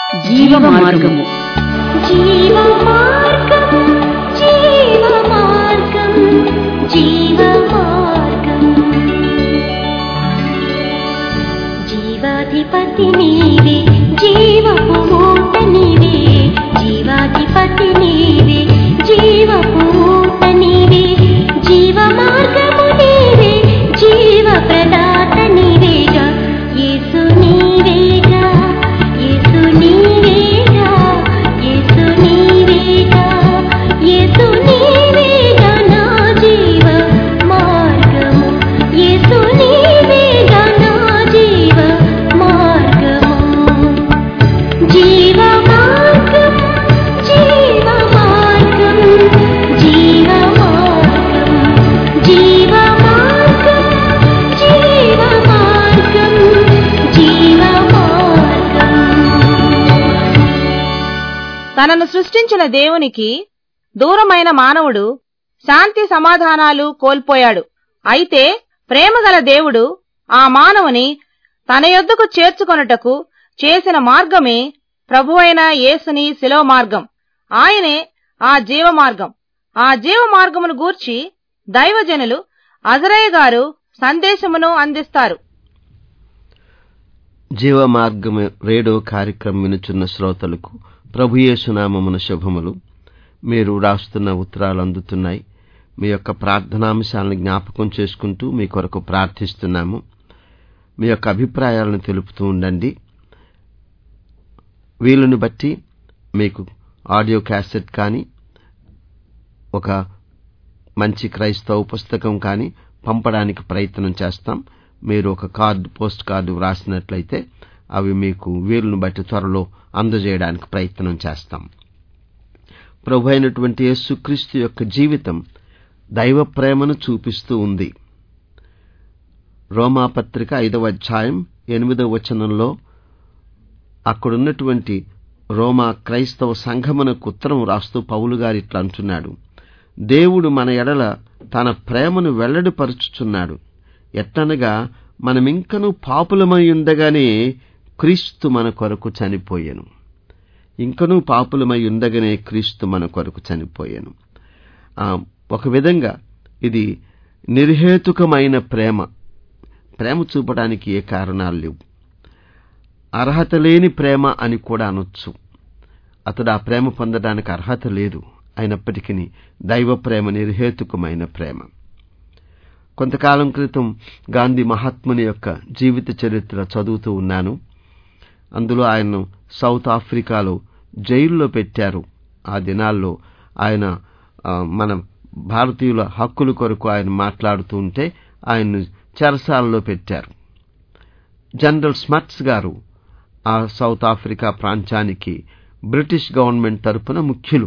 జీవ మార్గము జీవమార్గం జీవమార్గం జీవమార్గం జీవాధిపతి నీవే జీవపు ఊట నీవే జీవాధిపతి నీవే జీవపు ఊట నీవే జీవమార్గము నీవే జీవ ప్రదాత నీవేగా యేసు నీవేగా యేసు నీవేగా యేసు నీవేగా యేసు నీవేగా నా జీవ మార్గము యేసు నీవేగా నా జీవ మార్గము జీవ మార్గం జీవ మార్గం జీవ మార్గం జీవ మార్గం జీవ మార్గం జీవ మార్గం తనను సృష్టించిన దేవునికి దూరమైన మానవుడు శాంతి సమాధానాలు కోల్పోయాడు అయితే ప్రేమగల దేవుడు ఆ మానవుని తన యొద్దకు చేర్చుకొనుటకు చేసిన మార్గమే ప్రభువైన యేసుని శిలో మార్గం ఆయనే ఆ జీవ మార్గం ఆ జీవ మార్గమును గూర్చి దైవజనులు అజరయ్య గారు సందేశమును అందిస్తారు జీవ మార్గము రేడియో కార్యక్రమం వినుచున్న శ్రోతలకు ప్రభుయేసునామమున శుభములు మీరు రాస్తున్న ఉత్తరాలు అందుతున్నాయి మీ యొక్క ప్రార్థనాంశాలను జ్ఞాపకం చేసుకుంటూ మీ కొరకు ప్రార్థిస్తున్నాము మీ యొక్క అభిప్రాయాలను తెలుపుతూ ఉండండి వీలుని బట్టి మీకు ఆడియో క్యాసెట్ కానీ ఒక మంచి క్రైస్తవ పుస్తకం కానీ పంపడానికి ప్రయత్నం చేస్తాం మీరు ఒక కార్డు పోస్ట్ కార్డు వ్రాసినట్లయితే అవి మీకు వీలును బట్టి త్వరలో అందజేయడానికి ప్రయత్నం చేస్తాం ప్రభు అయినటువంటి యేసుక్రీస్తు యొక్క జీవితం దైవ ప్రేమను చూపిస్తూ ఉంది రోమాపత్రిక ఐదవ అధ్యాయం ఎనిమిదవ వచనంలో అక్కడున్నటువంటి రోమా క్రైస్తవ సంఘమునకు ఉత్తరం రాస్తూ పౌలు గారు ఇట్లా అంటున్నాడు దేవుడు మన ఎడల తన ప్రేమను వెల్లడిపరుచుచున్నాడు ఎట్లనగా మనమింకను పాపులమై ఉండగానే క్రీస్తు మన కొరకు చనిపోయాను ఇంకనూ పాపులమై ఉండగానే క్రీస్తు మన కొరకు చనిపోయాను ఆ, ఒక విధంగా ఇది నిర్హేతుకమైన ప్రేమ ప్రేమ చూపడానికి ఏ కారణాలు లేవు అర్హత లేని ప్రేమ అని కూడా అనొచ్చు అతడు ఆ ప్రేమ పొందడానికి అర్హత లేదు అయినప్పటికీ దైవ ప్రేమ నిర్హేతుకమైన ప్రేమ కొంతకాలం క్రితం గాంధీ మహాత్ముని యొక్క జీవిత చరిత్ర చదువుతూ ఉన్నాను అందులో ఆయన్ను సౌత్ ఆఫ్రికాలో జైల్లో పెట్టారు ఆ దినాల్లో ఆయన ఆ, మన భారతీయుల హక్కుల కొరకు ఆయన మాట్లాడుతూ ఉంటే ఆయన్ను చెరసాలలో పెట్టారు జనరల్ స్మట్స్ గారు ఆ సౌత్ ఆఫ్రికా ప్రాంతానికి బ్రిటిష్ గవర్నమెంట్ తరపున ముఖ్యులు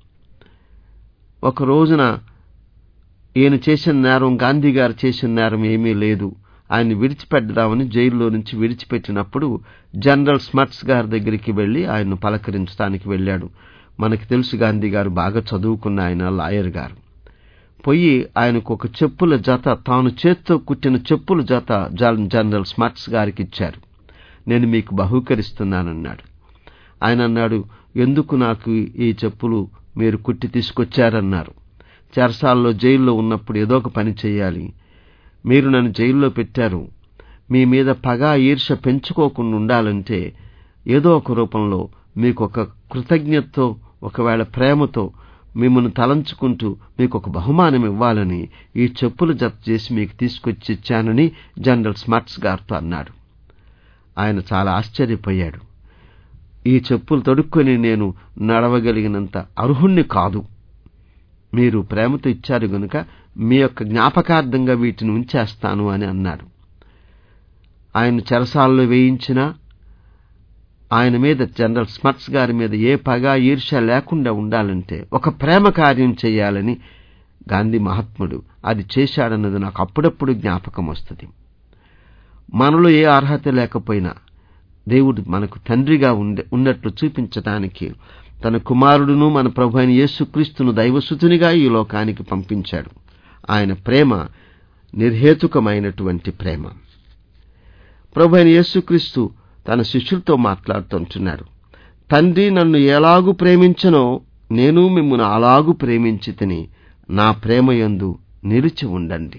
ఒక రోజున ఈయన చేసిన నేరం గాంధీ గారు చేసిన నేరం ఏమీ లేదు ఆయన్ని విడిచిపెట్టదామని జైల్లో నుంచి విడిచిపెట్టినప్పుడు జనరల్ స్మట్స్ గారి దగ్గరికి వెళ్లి ఆయన్ను పలకరించడానికి వెళ్ళాడు మనకి తెలుసు గాంధీ గారు బాగా చదువుకున్న ఆయన లాయర్ గారు పోయి ఆయనకు ఒక చెప్పుల జత తాను చేత్తో కుట్టిన చెప్పుల జత జన్- జనరల్ స్మట్స్ గారికి ఇచ్చారు నేను మీకు బహూకరిస్తున్నానన్నాడు ఆయన అన్నాడు ఎందుకు నాకు ఈ చెప్పులు మీరు కుట్టి తీసుకొచ్చారన్నారు చెరసాల్లో జైల్లో ఉన్నప్పుడు ఏదో ఒక పని చేయాలి మీరు నన్ను జైల్లో పెట్టారు మీ మీద పగ ఈర్ష పెంచుకోకుండా ఉండాలంటే ఏదో ఒక రూపంలో మీకు ఒక కృతజ్ఞతతో ఒకవేళ ప్రేమతో మిమ్మల్ని తలంచుకుంటూ మీకు ఒక బహుమానం ఇవ్వాలని ఈ చెప్పులు జత చేసి మీకు తీసుకొచ్చి ఇచ్చానని జనరల్ స్మట్స్ గారితో అన్నాడు ఆయన చాలా ఆశ్చర్యపోయాడు ఈ చెప్పులు తొడుక్కొని నేను నడవగలిగినంత అర్హుణ్ణి కాదు మీరు ప్రేమతో ఇచ్చారు గనుక మీ యొక్క జ్ఞాపకార్థంగా వీటిని ఉంచేస్తాను అని అన్నాడు ఆయన చెరసాల్లో వేయించినా ఆయన మీద జనరల్ స్మట్స్ గారి మీద ఏ పగ ఈర్ష లేకుండా ఉండాలంటే ఒక ప్రేమ కార్యం చేయాలని గాంధీ మహాత్ముడు అది చేశాడన్నది నాకు అప్పుడప్పుడు జ్ఞాపకం వస్తుంది మనలో ఏ అర్హత లేకపోయినా దేవుడు మనకు తండ్రిగా ఉండే ఉన్నట్లు చూపించటానికి తన కుమారుడును మన ప్రభు అయిన యేసుక్రీస్తును దైవసుతునిగా ఈ లోకానికి పంపించాడు ఆయన ప్రేమ నిర్హేతుకమైనటువంటి ప్రేమ ప్రభు అయిన యేసుక్రీస్తు తన శిష్యులతో మాట్లాడుతుంటున్నాడు తండ్రి నన్ను ఎలాగు ప్రేమించనో నేను మిమ్మల్ని అలాగు ప్రేమించి తిని నా ప్రేమయందు నిలిచి ఉండండి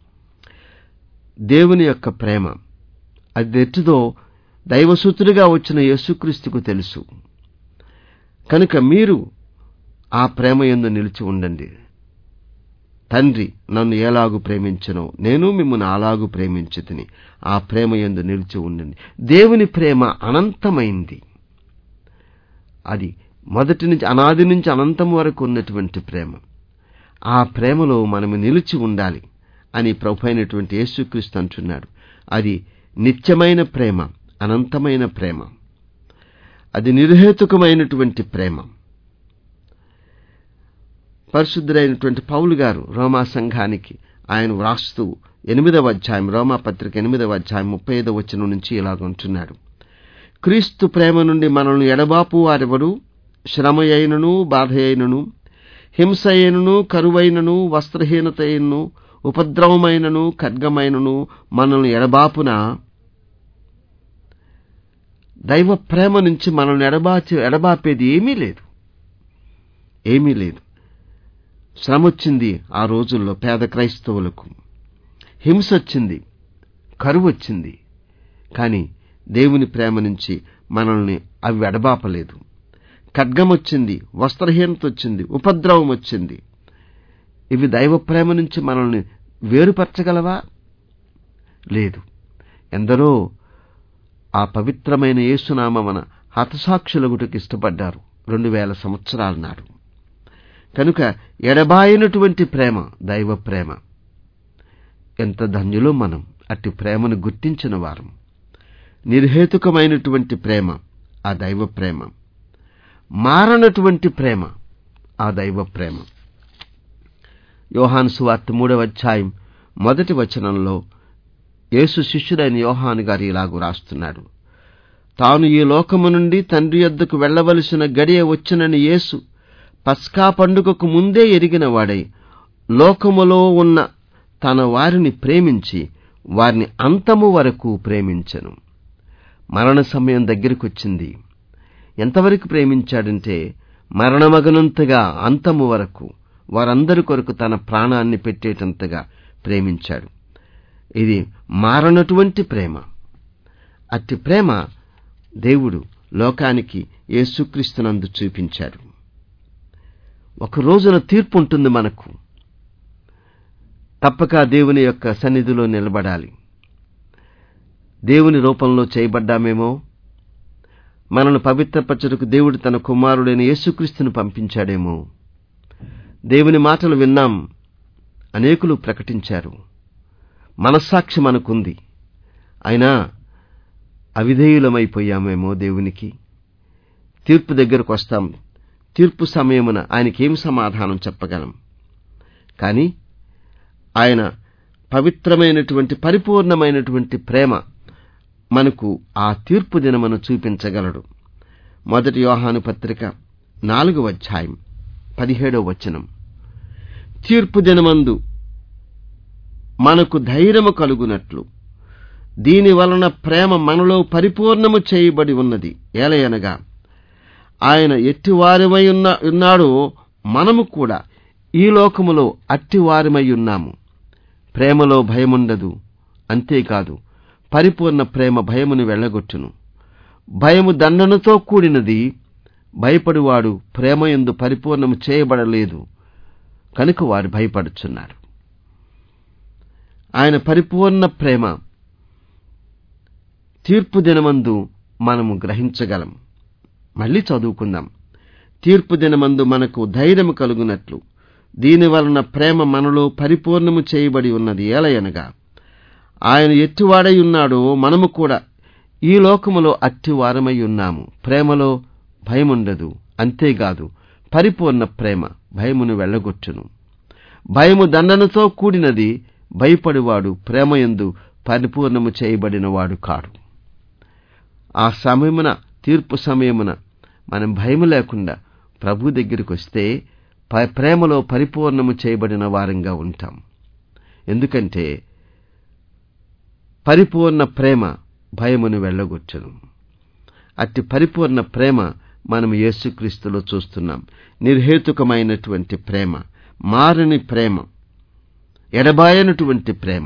దేవుని యొక్క ప్రేమ అది ఎట్టుదో దైవసూత్రుడిగా వచ్చిన యేసుక్రీస్తుకు తెలుసు కనుక మీరు ఆ ప్రేమయందు నిలిచి ఉండండి తండ్రి నన్ను ఎలాగు ప్రేమించనో నేను మిమ్మల్ని అలాగు ప్రేమించి తిని ఆ ప్రేమయందు నిలిచి ఉండండి దేవుని ప్రేమ అనంతమైంది అది మొదటి నుంచి అనాది నుంచి అనంతం వరకు ఉన్నటువంటి ప్రేమ ఆ ప్రేమలో మనము నిలిచి ఉండాలి అని ప్రభు అయినటువంటి యేసుక్రీస్తు అంటున్నాడు అది నిత్యమైన ప్రేమ అనంతమైన ప్రేమ అది నిర్హేతుకమైనటువంటి ప్రేమ పరిశుద్ధుడైనటువంటి పౌలు గారు రోమా సంఘానికి ఆయన వ్రాస్తూ ఎనిమిదవ అధ్యాయం రోమా పత్రిక ఎనిమిదవ అధ్యాయం ముప్పై ఐదవ వచనం నుంచి ఇలాగంటున్నాడు క్రీస్తు ప్రేమ నుండి మనల్ని ఎడబాపు వారెవరు శ్రమ అయినను బాధ అయినను హింస అయినను కరువైనను వస్త్రహీనత అయినను ఉపద్రవమైనను ఖడ్గమైనను మనల్ని ఎడబాపున దైవ ప్రేమ నుంచి మనల్ని ఎడబాచి ఎడబాపేది ఏమీ లేదు ఏమీ లేదు శ్రమ వచ్చింది ఆ రోజుల్లో పేద క్రైస్తవులకు హింస వచ్చింది కరువు వచ్చింది కానీ దేవుని ప్రేమ నుంచి మనల్ని అవి ఎడబాపలేదు ఖడ్గం వచ్చింది వస్త్రహీనత వచ్చింది ఉపద్రవం వచ్చింది ఇవి దైవ ప్రేమ నుంచి మనల్ని వేరుపరచగలవా లేదు ఎందరో ఆ పవిత్రమైన యేసునామన హతసాక్షులగుటకు ఇష్టపడ్డారు రెండు వేల సంవత్సరాల నాడు కనుక ఎడబాయినటువంటి ప్రేమ దైవ ప్రేమ ఎంత ధన్యులో మనం అట్టి ప్రేమను గుర్తించిన వారం నిర్హేతుకమైనటువంటి ప్రేమ ఆ దైవ ప్రేమ మారనటువంటి ప్రేమ ఆ దైవ ప్రేమ యోహాను సువార్త మూడవ అధ్యాయం మొదటి వచనంలో యేసు శిష్యుడైన యోహాను గారు ఇలాగు రాస్తున్నాడు తాను ఈ లోకము నుండి తండ్రి యొద్దకు వెళ్లవలసిన గడియ వచ్చినని యేసు పస్కా పండుగకు ముందే ఎరిగిన వాడై లోకములో ఉన్న తన వారిని ప్రేమించి వారిని అంతము వరకు ప్రేమించెను మరణ సమయం దగ్గరికొచ్చింది ఎంతవరకు ప్రేమించాడంటే మరణమగనంతగా అంతము వరకు వారందరి కొరకు తన ప్రాణాన్ని పెట్టేటంతగా ప్రేమించాడు ఇది మారనటువంటి ప్రేమ అట్టి ప్రేమ దేవుడు లోకానికి యేసుక్రీస్తునందు చూపించాడు ఒక రోజున తీర్పు ఉంటుంది మనకు తప్పక దేవుని యొక్క సన్నిధిలో నిలబడాలి దేవుని రూపంలో చేయబడ్డామేమో మనను పవిత్రపరచుటకు దేవుడు తన కుమారుడైన యేసుక్రీస్తును పంపించాడేమో దేవుని మాటలు విన్నాం అనేకులు ప్రకటించారు మనస్సాక్షి మనకుంది అయినా అవిధేయులమైపోయామేమో దేవునికి తీర్పు దగ్గరకు వస్తాం తీర్పు సమయమున ఆయనకేం సమాధానం చెప్పగలం కానీ ఆయన పవిత్రమైనటువంటి పరిపూర్ణమైనటువంటి ప్రేమ మనకు ఆ తీర్పు దినమును చూపించగలడు మొదటి యోహాను పత్రిక నాలుగవ అధ్యాయం పదిహేడవ వచనం తీర్పు దినమందు మనకు ధైర్యము కలుగునట్లు దీని వలన ప్రేమ మనలో పరిపూర్ణము చేయబడి ఉన్నది ఏలయనగా ఆయన ఎట్టివారిమై ఉన్న ఉన్నాడో మనము కూడా ఈ లోకములో అట్టివారిమై ఉన్నాము ప్రేమలో భయముండదు అంతేకాదు పరిపూర్ణ ప్రేమ భయమును వెళ్ళగొట్టును భయము దండనతో కూడినది భయపడివాడు ప్రేమ ఎందు పరిపూర్ణము చేయబడలేదు కనుక వారు భయపడుచున్నారు ఆయన పరిపూర్ణ ప్రేమ తీర్పు దినమందు మనము గ్రహించగలం మళ్ళీ చదువుకుందాం తీర్పు దినమందు మనకు ధైర్యము కలుగునట్లు దీని వలన ప్రేమ మనలో పరిపూర్ణము చేయబడి ఉన్నది ఏలయనగా ఆయన ఎట్టివాడై ఉన్నాడో మనము కూడా ఈ లోకములో అట్టివారమై ఉన్నాము ప్రేమలో భయముండదు అంతేకాదు పరిపూర్ణ ప్రేమ భయమును వెళ్ళగొట్టును భయము దండనతో కూడినది భయపడివాడు ప్రేమయందు పరిపూర్ణము చేయబడినవాడు కాడు ఆ సమయమున తీర్పు సమయమున మనం భయము లేకుండా ప్రభు దగ్గరికి వస్తే ప్రేమలో పరిపూర్ణము చేయబడిన వారంగా ఉంటాం ఎందుకంటే పరిపూర్ణ ప్రేమ భయమును వెళ్ళగొచ్చును అట్టి పరిపూర్ణ ప్రేమ మనం యేసుక్రీస్తులో చూస్తున్నాం నిర్హేతుకమైనటువంటి ప్రేమ మారని ప్రేమ ఎడబాయనటువంటి ప్రేమ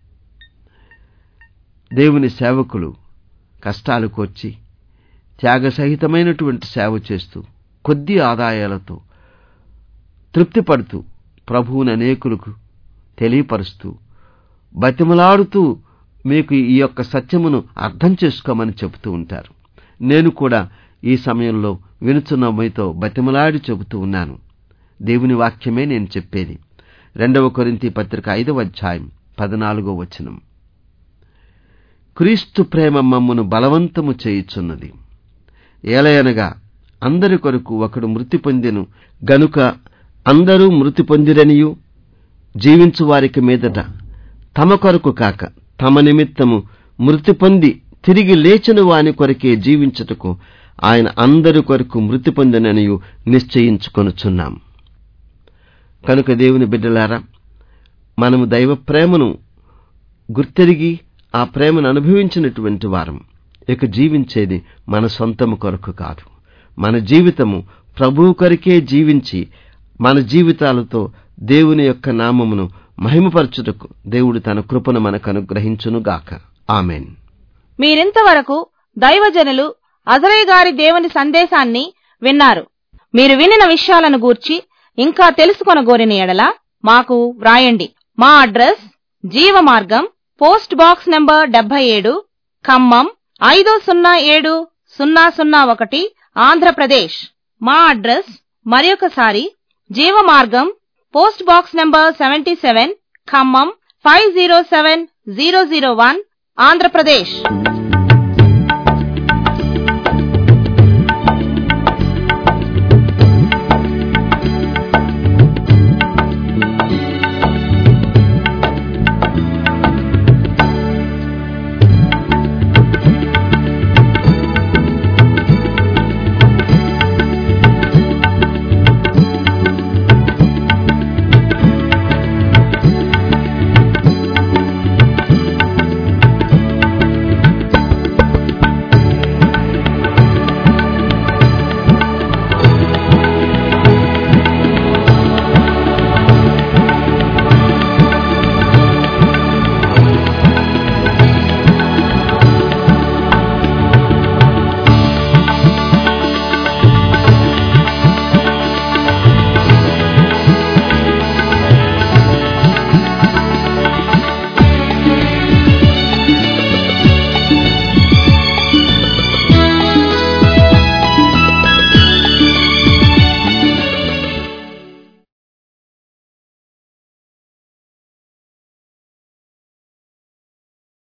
దేవుని సేవకులు కష్టాలకు వచ్చి త్యాగసహితమైనటువంటి సేవ చేస్తూ కొద్ది ఆదాయాలతో తృప్తిపడుతూ ప్రభువుని అనేకులకు తెలియపరుస్తూ బతిమలాడుతూ మీకు ఈ యొక్క సత్యమును అర్థం చేసుకోమని చెబుతూ ఉంటారు నేను కూడా ఈ సమయంలో వినుచున్న మీతో బతిమలాడి చెబుతూ ఉన్నాను దేవుని వాక్యమే నేను చెప్పేది రెండవ కొరింతి పత్రిక ఐదవ అధ్యాయం పద్నాలుగో వచనం క్రీస్తు ప్రేమ మమ్మును బలవంతము చేయుచున్నది ఏలయనగా అందరి కొరకు ఒకడు మృతి పొందెను గనుక అందరూ మృతి పొందిరనియు జీవించు వారికి మీదట తమ కొరకు కాక తమ నిమిత్తము మృతి పొంది తిరిగి లేచిన వాని కొరకే జీవించుటకు ఆయన అందరి కొరకు మృతి పొందిననియు నిశ్చయించుకొనుచున్నాం కనుక దేవుని బిడ్డలారా మనము దైవ ప్రేమను గుర్తెరిగి ఆ ప్రేమను అనుభవించినటువంటి వారం ఇక జీవించేది మన సొంతము కొరకు కాదు మన జీవితము ప్రభువు కొరకే జీవించి మన జీవితాలతో దేవుని యొక్క నామమును మహిమపరచుటకు దేవుడు తన కృపను మనకు అనుగ్రహించునుగాక ఆమెన్ మీరింతవరకు దైవజనులు అజరయ్య గారి దేవుని సందేశాన్ని విన్నారు మీరు వినిన విషయాలను గూర్చి ఇంకా తెలుసుకొనగోరిన ఎడల మాకు వ్రాయండి మా address Jeevamargam post box number డెబ్బై ఏడు ఖమ్మం ఐదు సున్నా ఏడు సున్నా సున్నా ఒకటి ఆంధ్రప్రదేశ్ మా అడ్రస్ మరొకసారి Jeevamargam post box number seventy seven Khammam five zero seven zero zero one Andhra Pradesh